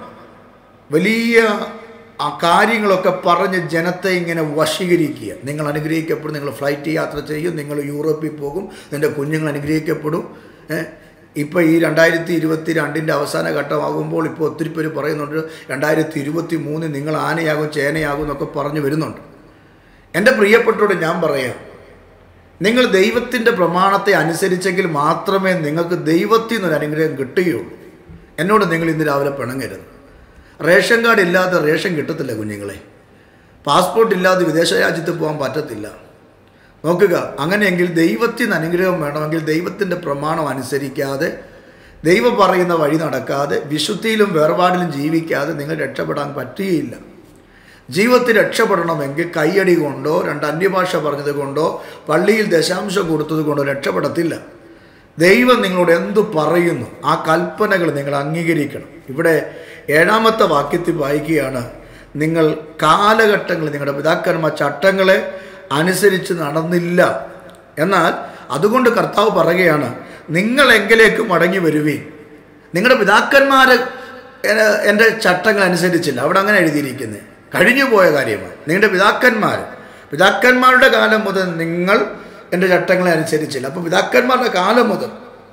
വലിയ ആ കാര്യങ്ങളൊക്കെ പറഞ്ഞ് ജനത്തെ ഇങ്ങനെ വശീകരിക്കുക നിങ്ങൾ അനുഗ്രഹിക്കപ്പെടും നിങ്ങൾ ഫ്ലൈറ്റ് യാത്ര ചെയ്യും നിങ്ങൾ യൂറോപ്പിൽ പോകും നിൻ്റെ കുഞ്ഞുങ്ങൾ അനുഗ്രഹിക്കപ്പെടും ഇപ്പോൾ ഈ രണ്ടായിരത്തി ഇരുപത്തി രണ്ടിൻ്റെ അവസാന ഘട്ടമാകുമ്പോൾ ഇപ്പോൾ ഒത്തിരി പേര് പറയുന്നുണ്ട് രണ്ടായിരത്തി ഇരുപത്തി മൂന്നിൽ നിങ്ങൾ ആനയാകും ചേനയാകും എന്നൊക്കെ പറഞ്ഞു വരുന്നുണ്ട് എൻ്റെ പ്രിയപ്പെട്ടോട് ഞാൻ പറയാം നിങ്ങൾ ദൈവത്തിൻ്റെ പ്രമാണത്തെ അനുസരിച്ചെങ്കിൽ മാത്രമേ നിങ്ങൾക്ക് ദൈവത്തിൽ നിന്നൊരു അനുഗ്രഹം കിട്ടുകയുള്ളൂ എന്നോട് നിങ്ങൾ ഇന്ന് രാവിലെ പിണങ്ങരുത് റേഷൻ കാർഡ് ഇല്ലാതെ റേഷൻ കിട്ടത്തില്ല കുഞ്ഞുങ്ങളെ പാസ്പോർട്ട് ഇല്ലാതെ വിദേശ രാജ്യത്ത് പോകാൻ പറ്റത്തില്ല നോക്കുക അങ്ങനെയെങ്കിൽ ദൈവത്തിന് അനുഗ്രഹം വേണമെങ്കിൽ ദൈവത്തിൻ്റെ പ്രമാണം അനുസരിക്കാതെ ദൈവം പറയുന്ന വഴി നടക്കാതെ വിശുദ്ധിയിലും വേർപാടിലും ജീവിക്കാതെ നിങ്ങൾ രക്ഷപ്പെടാൻ പറ്റുകയില്ല ജീവിതത്തിൽ രക്ഷപ്പെടണമെങ്കിൽ കൈയടി കൊണ്ടോ രണ്ട് അന്യഭാഷ പറഞ്ഞത് കൊണ്ടോ പള്ളിയിൽ ദശാംശം കൊടുത്തത് കൊണ്ടോ രക്ഷപ്പെടത്തില്ല ദൈവം നിങ്ങളോട് എന്തു പറയുന്നു ആ കൽപ്പനകൾ നിങ്ങൾ അംഗീകരിക്കണം ഇവിടെ ഏഴാമത്തെ വാക്യത്തിൽ വായിക്കുകയാണ് നിങ്ങൾ കാലഘട്ടങ്ങൾ നിങ്ങളുടെ പിതാക്കന്മാർ ചട്ടങ്ങളെ അനുസരിച്ച് നടന്നില്ല എന്നാൽ അതുകൊണ്ട് കർത്താവ് പറയുകയാണ് നിങ്ങൾ എങ്കിലേക്ക് മടങ്ങി വരുവീൻ നിങ്ങളുടെ പിതാക്കന്മാർ എൻ്റെ ചട്ടങ്ങൾ അനുസരിച്ചില്ല അവിടെ അങ്ങനെ എഴുതിയിരിക്കുന്നത് കഴിഞ്ഞു പോയ കാര്യമാണ് നിങ്ങളുടെ പിതാക്കന്മാർ പിതാക്കന്മാരുടെ കാലം മുതൽ നിങ്ങൾ എൻ്റെ ചട്ടങ്ങളെ അനുസരിച്ചില്ല അപ്പോൾ പിതാക്കന്മാരുടെ കാലം മുതൽ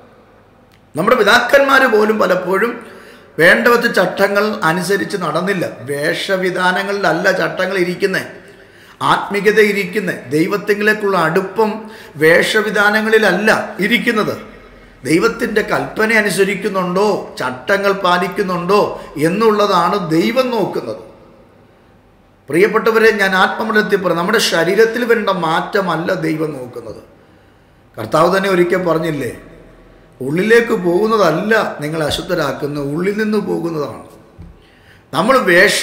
നമ്മുടെ പിതാക്കന്മാർ പോലും പലപ്പോഴും വേണ്ടവത്ത് ചട്ടങ്ങൾ അനുസരിച്ച് നടന്നില്ല വേഷവിധാനങ്ങളിലല്ല ചട്ടങ്ങൾ ഇരിക്കുന്നത് ആത്മീയത ഇരിക്കുന്നത് ദൈവത്തിങ്കിലേക്കുള്ള അടുപ്പം വേഷവിധാനങ്ങളിലല്ല ഇരിക്കുന്നത് ദൈവത്തിൻ്റെ കൽപ്പന അനുസരിക്കുന്നുണ്ടോ ചട്ടങ്ങൾ പാലിക്കുന്നുണ്ടോ എന്നുള്ളതാണ് ദൈവം നോക്കുന്നത് പ്രിയപ്പെട്ടവരെ ഞാൻ ആത്മമണ്ഡലത്തിൽ പറഞ്ഞു നമ്മുടെ ശരീരത്തിൽ വരേണ്ട മാറ്റമല്ല ദൈവം നോക്കുന്നത് കർത്താവ് തന്നെ ഒരിക്കൽ പറഞ്ഞില്ലേ ഉള്ളിലേക്ക് പോകുന്നതല്ല നിങ്ങൾ അശുദ്ധരാക്കുന്നത് ഉള്ളിൽ നിന്ന് പോകുന്നതാണ് നമ്മൾ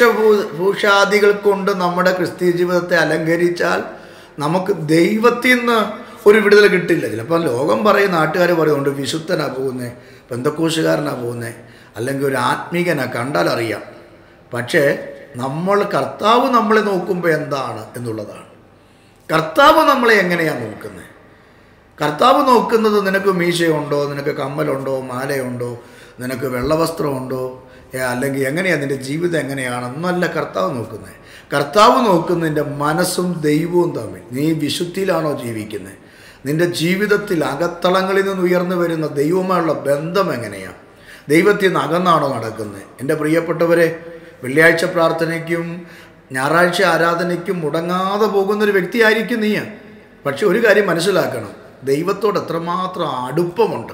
വേഷഭൂഷാദികൾ കൊണ്ട് നമ്മുടെ ക്രിസ്തീയ ജീവിതത്തെ അലങ്കരിച്ചാൽ നമുക്ക് ദൈവത്തിൽ നിന്ന് ഒരു വിടുതൽ കിട്ടില്ല ചിലപ്പോൾ ലോകം പറയും നാട്ടുകാർ പറയുന്നുണ്ട് വിശുദ്ധനാ പോകുന്നത് ബന്ധക്കോശുകാരനാ പോകുന്നത് അല്ലെങ്കിൽ ഒരു ആത്മീകനാ കണ്ടാൽ അറിയാം പക്ഷേ നമ്മൾ കർത്താവ് നമ്മളെ നോക്കുമ്പോൾ എന്താണ് എന്നുള്ളതാണ് കർത്താവ് നമ്മളെ എങ്ങനെയാണ് നോക്കുന്നത് കർത്താവ് നോക്കുന്നത് നിനക്ക് മീശയുണ്ടോ നിനക്ക് കമ്മലുണ്ടോ മാലയുണ്ടോ നിനക്ക് വെള്ളവസ്ത്രമുണ്ടോ ഏ, അല്ലെങ്കിൽ എങ്ങനെയാണ് നിൻ്റെ ജീവിതം എങ്ങനെയാണെന്നല്ല കർത്താവ് നോക്കുന്നത് കർത്താവ് നോക്കുന്നതിൻ്റെ മനസ്സും ദൈവവും തമ്മിൽ നീ വിശുദ്ധിയിലാണോ ജീവിക്കുന്നത് നിൻ്റെ ജീവിതത്തിൽ അകത്തളങ്ങളിൽ നിന്ന് ഉയർന്നു വരുന്ന ദൈവവുമായുള്ള ബന്ധം എങ്ങനെയാണ് ദൈവത്തിൽ നിന്ന് അകന്നാണോ നടക്കുന്നത് എൻ്റെ പ്രിയപ്പെട്ടവരെ വെള്ളിയാഴ്ച പ്രാർത്ഥനയ്ക്കും ഞായറാഴ്ച ആരാധനയ്ക്കും മുടങ്ങാതെ പോകുന്നൊരു വ്യക്തിയായിരിക്കും നീ പക്ഷെ ഒരു കാര്യം മനസ്സിലാക്കണം ദൈവത്തോട് എത്രമാത്രം അടുപ്പമുണ്ട്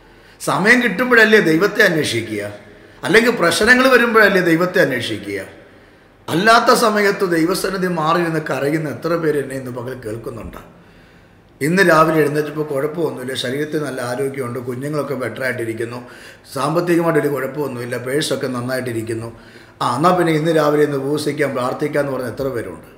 സമയം കിട്ടുമ്പോഴല്ലേ ദൈവത്തെ അന്വേഷിക്കുക അല്ലെങ്കിൽ പ്രശ്നങ്ങൾ വരുമ്പോഴല്ലേ ദൈവത്തെ അന്വേഷിക്കുക അല്ലാത്ത സമയത്ത് ദൈവസന്നിധി മാറി നിന്ന് കരയുന്ന എത്ര പേര് എന്നെ ഇന്ന് പകൽ കേൾക്കുന്നുണ്ട് ഇന്ന് രാവിലെ എഴുന്നേറ്റപ്പോൾ കുഴപ്പമൊന്നുമില്ല ശരീരത്തിൽ നല്ല ആരോഗ്യമുണ്ട് കുഞ്ഞുങ്ങളൊക്കെ ബെറ്ററായിട്ടിരിക്കുന്നു സാമ്പത്തികമായിട്ടൊരു കുഴപ്പമൊന്നുമില്ല പേഴ്സൊക്കെ നന്നായിട്ടിരിക്കുന്നു ആ എന്നാൽ പിന്നെ ഇന്ന് രാവിലെ ഇന്ന് ഉപസിക്കാം പ്രാർത്ഥിക്കാം എന്ന് പറഞ്ഞ എത്ര പേരുണ്ട്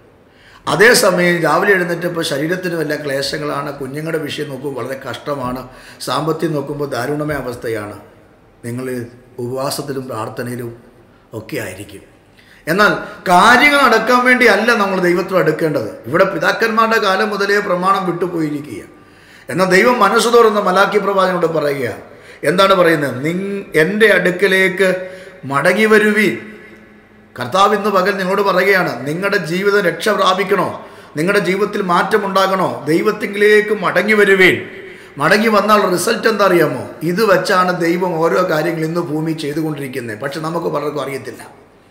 അതേസമയം രാവിലെ എഴുന്നേറ്റപ്പോൾ ശരീരത്തിന് വല്ല ക്ലേശങ്ങളാണ് കുഞ്ഞുങ്ങളുടെ വിഷയം നോക്കുമ്പോൾ വളരെ കഷ്ടമാണ് സാമ്പത്തികം നോക്കുമ്പോൾ ദാരുണമായ അവസ്ഥയാണ് നിങ്ങൾ ഉപവാസത്തിലും പ്രാർത്ഥനയിലും ഒക്കെ ആയിരിക്കും എന്നാൽ കാര്യങ്ങൾ നടക്കാൻ വേണ്ടി അല്ല നമ്മൾ ദൈവത്തോട് അടുക്കേണ്ടത് ഇവിടെ പിതാക്കന്മാരുടെ കാലം മുതലേ പ്രമാണം വിട്ടുപോയിരിക്കുക എന്നാൽ ദൈവം മനസ്സ് തുറന്ന് മലാക്കി പ്രവാചനോട് പറയുക എന്താണ് പറയുന്നത് നിങ് എൻ്റെ അടുക്കലേക്ക് മടങ്ങി വരുവീൻ കർത്താവ് ഇന്ന് പകൽ നിങ്ങളോട് പറയുകയാണ് നിങ്ങളുടെ ജീവിതം രക്ഷ പ്രാപിക്കണോ നിങ്ങളുടെ ജീവിതത്തിൽ മാറ്റമുണ്ടാകണോ ദൈവത്തിങ്കിലേക്ക് മടങ്ങി വരുവീൻ മടങ്ങി വന്നാൽ റിസൾട്ട് എന്താ അറിയാമോ ഇത് വെച്ചാണ് ദൈവം ഓരോ കാര്യങ്ങൾ ഇന്ന് ഭൂമി ചെയ്തുകൊണ്ടിരിക്കുന്നത് പക്ഷെ നമുക്ക് പലർക്കും അറിയത്തില്ല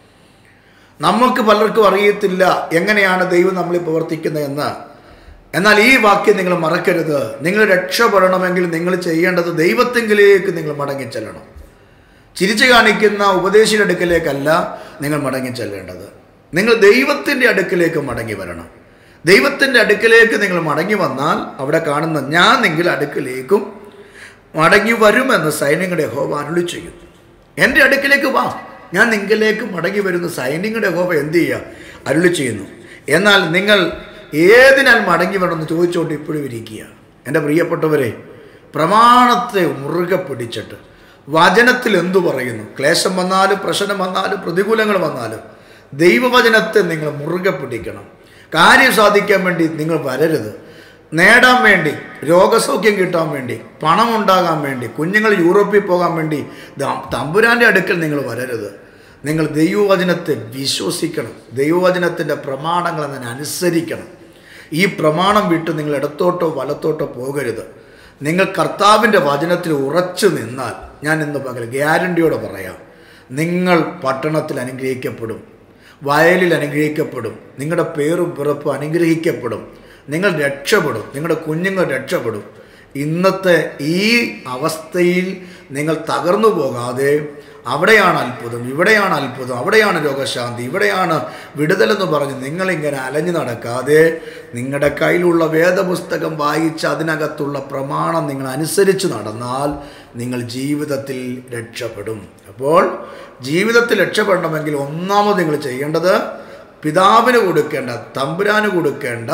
നമുക്ക് പലർക്കും അറിയത്തില്ല എങ്ങനെയാണ് ദൈവം നമ്മളിൽ പ്രവർത്തിക്കുന്നത് എന്ന് എന്നാൽ ഈ വാക്യം നിങ്ങൾ മറക്കരുത് നിങ്ങൾ രക്ഷപ്പെടണമെങ്കിൽ നിങ്ങൾ ചെയ്യേണ്ടത് ദൈവത്തെങ്കിലേക്ക് നിങ്ങൾ മടങ്ങി ചെല്ലണം ചിരിച്ചു കാണിക്കുന്ന ഉപദേശിയുടെ അടുക്കലേക്കല്ല നിങ്ങൾ മടങ്ങി ചെല്ലേണ്ടത് നിങ്ങൾ ദൈവത്തിൻ്റെ അടുക്കലേക്ക് മടങ്ങി വരണം ദൈവത്തിൻ്റെ അടുക്കലേക്ക് നിങ്ങൾ മടങ്ങി വന്നാൽ അവിടെ കാണുന്ന ഞാൻ നിങ്ങളുടെ അടുക്കലേക്കും മടങ്ങി വരുമെന്ന് സൈന്യങ്ങളുടെ ഹോവ അരുളി ചെയ്യുന്നു എൻ്റെ അടുക്കിലേക്ക് വാ ഞാൻ നിങ്ങളിലേക്ക് മടങ്ങി വരുന്ന സൈന്യങ്ങളുടെ ഹോവ എന്ത് ചെയ്യുക അരുളി ചെയ്യുന്നു എന്നാൽ നിങ്ങൾ ഏതിനാൽ മടങ്ങി വരണമെന്ന് ചോദിച്ചുകൊണ്ട് ഇപ്പോഴും ഇരിക്കുക എൻ്റെ പ്രിയപ്പെട്ടവരെ പ്രമാണത്തെ മുറുകെ പിടിച്ചിട്ട് വചനത്തിൽ എന്തു പറയുന്നു ക്ലേശം വന്നാലും പ്രശ്നം വന്നാലും പ്രതികൂലങ്ങൾ വന്നാലും ദൈവവചനത്തെ നിങ്ങൾ മുറുകെ പിടിക്കണം കാര്യം സാധിക്കാൻ വേണ്ടി നിങ്ങൾ വരരുത് നേടാൻ വേണ്ടി രോഗസൗഖ്യം കിട്ടാൻ വേണ്ടി പണം ഉണ്ടാകാൻ വേണ്ടി കുഞ്ഞുങ്ങൾ യൂറോപ്പിൽ പോകാൻ വേണ്ടി ദ- തമ്പുരാൻ്റെ അടുക്കൽ നിങ്ങൾ വരരുത് നിങ്ങൾ ദൈവവചനത്തെ വിശ്വസിക്കണം ദൈവവചനത്തിൻ്റെ പ്രമാണങ്ങൾ അതിനെ അനുസരിക്കണം ഈ പ്രമാണം വിട്ട് നിങ്ങൾ ഇടത്തോട്ടോ വലത്തോട്ടോ പോകരുത് നിങ്ങൾ കർത്താവിൻ്റെ വചനത്തിൽ ഉറച്ചു നിന്നാൽ ഞാൻ ഇന്ന് പകൽ ഗ്യാരണ്ടിയോടെ പറയാം നിങ്ങൾ പട്ടണത്തിൽ അനുഗ്രഹിക്കപ്പെടും വയലിൽ അനുഗ്രഹിക്കപ്പെടും നിങ്ങളുടെ പേരും പിറപ്പും അനുഗ്രഹിക്കപ്പെടും നിങ്ങൾ രക്ഷപ്പെടും നിങ്ങളുടെ കുഞ്ഞുങ്ങൾ രക്ഷപ്പെടും ഇന്നത്തെ ഈ അവസ്ഥയിൽ നിങ്ങൾ തകർന്നു പോകാതെ അവിടെയാണ് അത്ഭുതം ഇവിടെയാണ് അത്ഭുതം അവിടെയാണ് രോഗശാന്തി ഇവിടെയാണ് വിടുതലെന്ന് പറഞ്ഞ് നിങ്ങളിങ്ങനെ അലഞ്ഞു നടക്കാതെ നിങ്ങളുടെ കയ്യിലുള്ള വേദപുസ്തകം വായിച്ച് അതിനകത്തുള്ള പ്രമാണം നിങ്ങൾ അനുസരിച്ച് നടന്നാൽ നിങ്ങൾ ജീവിതത്തിൽ രക്ഷപ്പെടും അപ്പോൾ ജീവിതത്തിൽ രക്ഷപ്പെടണമെങ്കിൽ ഒന്നാമത് നിങ്ങൾ ചെയ്യേണ്ടത് പിതാവിന് കൊടുക്കേണ്ട തമ്പുരാന് കൊടുക്കേണ്ട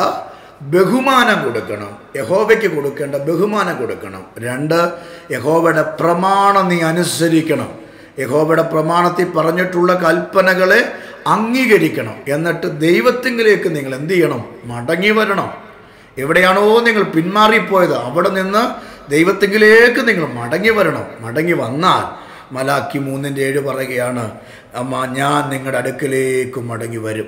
ബഹുമാനം കൊടുക്കണം യഹോവയ്ക്ക് കൊടുക്കേണ്ട ബഹുമാനം കൊടുക്കണം രണ്ട് യഹോവയുടെ പ്രമാണം നീ അനുസരിക്കണം യഹോവയുടെ പ്രമാണത്തിൽ പറഞ്ഞിട്ടുള്ള കൽപ്പനകളെ അംഗീകരിക്കണം എന്നിട്ട് ദൈവത്തിങ്കിലേക്ക് നിങ്ങൾ എന്ത് ചെയ്യണം മടങ്ങി വരണം എവിടെയാണോ നിങ്ങൾ പിന്മാറിപ്പോയത് അവിടെ നിന്ന് ദൈവത്തിങ്കിലേക്ക് നിങ്ങൾ മടങ്ങി വരണം മടങ്ങി വന്നാൽ മലാക്കി മൂന്നിൻ്റെ ഏഴ് പറയുകയാണ് അമ്മ ഞാൻ നിങ്ങളുടെ അടുക്കലേക്ക് മടങ്ങി വരും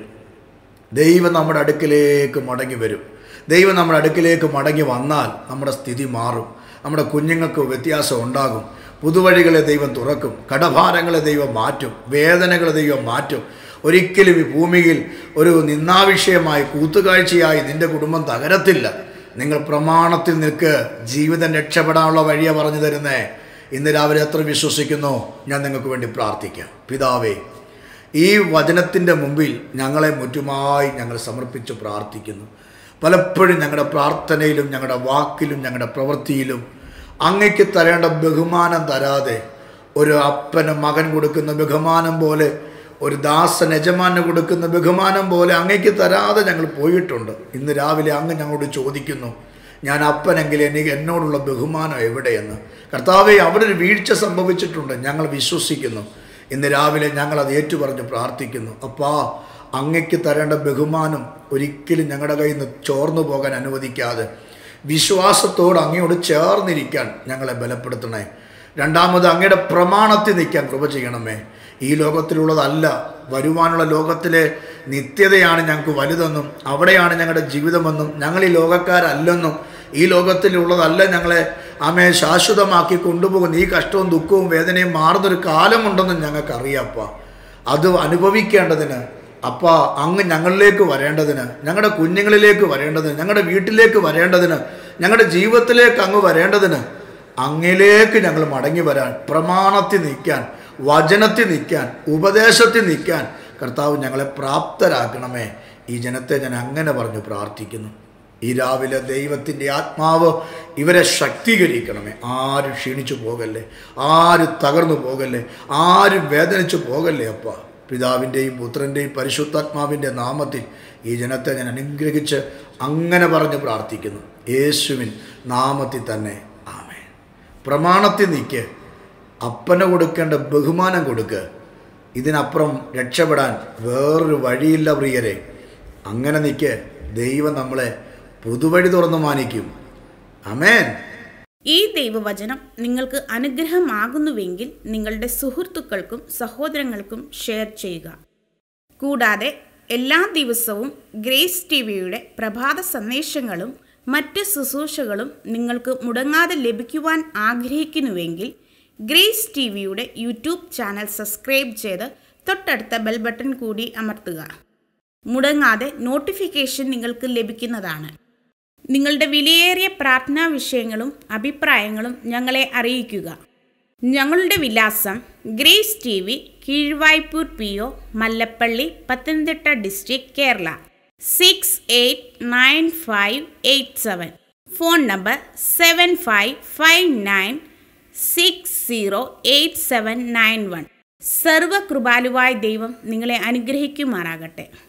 ദൈവം നമ്മുടെ അടുക്കലേക്ക് മടങ്ങി വരും ദൈവം നമ്മുടെ അടുക്കലേക്ക് മടങ്ങി വന്നാൽ നമ്മുടെ സ്ഥിതി മാറും നമ്മുടെ കുഞ്ഞുങ്ങൾക്ക് വ്യത്യാസം ഉണ്ടാകും പുതുവഴികളെ ദൈവം തുറക്കും കടഭാരങ്ങളെ ദൈവം മാറ്റും വേദനകളെ ദൈവം മാറ്റും ഒരിക്കലും ഈ ഭൂമിയിൽ ഒരു നിന്നാവിഷയമായി കൂത്തുകാഴ്ചയായി നിന്റെ കുടുംബം തകരത്തില്ല നിങ്ങൾ പ്രമാണത്തിൽ നിൽക്ക് ജീവിതം രക്ഷപ്പെടാനുള്ള വഴിയെ പറഞ്ഞു തരുന്നേ ഇന്ന് രാവിലെ എത്ര വിശ്വസിക്കുന്നു ഞാൻ നിങ്ങൾക്ക് വേണ്ടി പ്രാർത്ഥിക്കാം പിതാവേ ഈ വചനത്തിൻ്റെ മുമ്പിൽ ഞങ്ങളെ മുറ്റുമായി ഞങ്ങൾ സമർപ്പിച്ച് പ്രാർത്ഥിക്കുന്നു പലപ്പോഴും ഞങ്ങളുടെ പ്രാർത്ഥനയിലും ഞങ്ങളുടെ വാക്കിലും ഞങ്ങളുടെ പ്രവൃത്തിയിലും അങ്ങയ്ക്ക് തരേണ്ട ബഹുമാനം തരാതെ ഒരു അപ്പന് മകൻ കൊടുക്കുന്ന ബഹുമാനം പോലെ ഒരു ദാസൻ യജമാന് കൊടുക്കുന്ന ബഹുമാനം പോലെ അങ്ങയ്ക്ക് തരാതെ ഞങ്ങൾ പോയിട്ടുണ്ട് ഇന്ന് രാവിലെ അങ്ങ് ഞങ്ങളോട് ചോദിക്കുന്നു ഞാൻ അപ്പനെങ്കിൽ എനിക്ക് എന്നോടുള്ള ബഹുമാനം എവിടെയെന്ന് കർത്താവെ അവിടെ ഒരു വീഴ്ച സംഭവിച്ചിട്ടുണ്ട് ഞങ്ങൾ വിശ്വസിക്കുന്നു ഇന്ന് രാവിലെ ഞങ്ങൾ അത് ഏറ്റുപറഞ്ഞ് പ്രാർത്ഥിക്കുന്നു അപ്പാ അങ്ങയ്ക്ക് തരേണ്ട ബഹുമാനം ഒരിക്കലും ഞങ്ങളുടെ കയ്യിൽ നിന്ന് ചോർന്നു പോകാൻ അനുവദിക്കാതെ വിശ്വാസത്തോട് അങ്ങയോട് ചേർന്നിരിക്കാൻ ഞങ്ങളെ ബലപ്പെടുത്തണേ രണ്ടാമത് അങ്ങയുടെ പ്രമാണത്തിൽ നിൽക്കാൻ കൃപ ചെയ്യണമേ ഈ ലോകത്തിലുള്ളതല്ല വരുവാനുള്ള ലോകത്തിലെ നിത്യതയാണ് ഞങ്ങൾക്ക് വലുതെന്നും അവിടെയാണ് ഞങ്ങളുടെ ജീവിതമെന്നും ഞങ്ങൾ ഈ ലോകക്കാരല്ലെന്നും ഈ ലോകത്തിലുള്ളതല്ല ഞങ്ങളെ ആമയെ ശാശ്വതമാക്കി കൊണ്ടുപോകുന്ന ഈ കഷ്ടവും ദുഃഖവും വേദനയും മാറുന്നൊരു കാലമുണ്ടെന്നും ഞങ്ങൾക്കറിയാപ്പ അത് അനുഭവിക്കേണ്ടതിന് അപ്പ അങ്ങ് ഞങ്ങളിലേക്ക് വരേണ്ടതിന് ഞങ്ങളുടെ കുഞ്ഞുങ്ങളിലേക്ക് വരേണ്ടതിന് ഞങ്ങളുടെ വീട്ടിലേക്ക് വരേണ്ടതിന് ഞങ്ങളുടെ ജീവിതത്തിലേക്ക് അങ്ങ് വരേണ്ടതിന് അങ്ങിലേക്ക് ഞങ്ങൾ മടങ്ങി വരാൻ പ്രമാണത്തിൽ നിൽക്കാൻ വചനത്തിൽ നിൽക്കാൻ ഉപദേശത്തിൽ നിൽക്കാൻ കർത്താവ് ഞങ്ങളെ പ്രാപ്തരാക്കണമേ ഈ ജനത്തെ ഞാൻ അങ്ങനെ പറഞ്ഞു പ്രാർത്ഥിക്കുന്നു ഈ രാവിലെ ദൈവത്തിൻ്റെ ആത്മാവ് ഇവരെ ശക്തീകരിക്കണമേ ആരും ക്ഷീണിച്ചു പോകല്ലേ ആരും തകർന്നു പോകല്ലേ ആരും വേദനിച്ചു പോകല്ലേ അപ്പ പിതാവിൻ്റെയും പുത്രൻ്റെയും പരിശുദ്ധാത്മാവിൻ്റെ നാമത്തിൽ ഈ ജനത്തെ ഞാൻ അനുഗ്രഹിച്ച് അങ്ങനെ പറഞ്ഞ് പ്രാർത്ഥിക്കുന്നു യേശുവിൻ നാമത്തിൽ തന്നെ ആമേ പ്രമാണത്തിൽ നിൽക്ക് അപ്പന് കൊടുക്കേണ്ട ബഹുമാനം കൊടുക്ക് ഇതിനപ്പുറം രക്ഷപ്പെടാൻ വേറൊരു വഴിയില്ല പ്രിയരെ അങ്ങനെ നിൽക്ക് ദൈവം നമ്മളെ പുതുവഴി തുറന്നു മാനിക്കും അമേൻ ഈ ദൈവവചനം നിങ്ങൾക്ക് അനുഗ്രഹമാകുന്നുവെങ്കിൽ നിങ്ങളുടെ സുഹൃത്തുക്കൾക്കും സഹോദരങ്ങൾക്കും ഷെയർ ചെയ്യുക കൂടാതെ എല്ലാ ദിവസവും ഗ്രേസ് ടി വിയുടെ പ്രഭാത സന്ദേശങ്ങളും മറ്റ് ശുശ്രൂഷകളും നിങ്ങൾക്ക് മുടങ്ങാതെ ലഭിക്കുവാൻ ആഗ്രഹിക്കുന്നുവെങ്കിൽ ഗ്രേസ് ടി വിയുടെ യൂട്യൂബ് ചാനൽ സബ്സ്ക്രൈബ് ചെയ്ത് തൊട്ടടുത്ത ബെൽ ബട്ടൺ കൂടി അമർത്തുക മുടങ്ങാതെ നോട്ടിഫിക്കേഷൻ നിങ്ങൾക്ക് ലഭിക്കുന്നതാണ് നിങ്ങളുടെ വിലയേറിയ പ്രാർത്ഥനാ വിഷയങ്ങളും അഭിപ്രായങ്ങളും ഞങ്ങളെ അറിയിക്കുക ഞങ്ങളുടെ വിലാസം Grace T V Keezhvaipur P O Mallappally Pathanamthitta district Kerala six eight nine five eight seven phone number seven five five nine six zero eight seven nine one സർവകൃപാലുവായ ദൈവം നിങ്ങളെ അനുഗ്രഹിക്കുമാറാകട്ടെ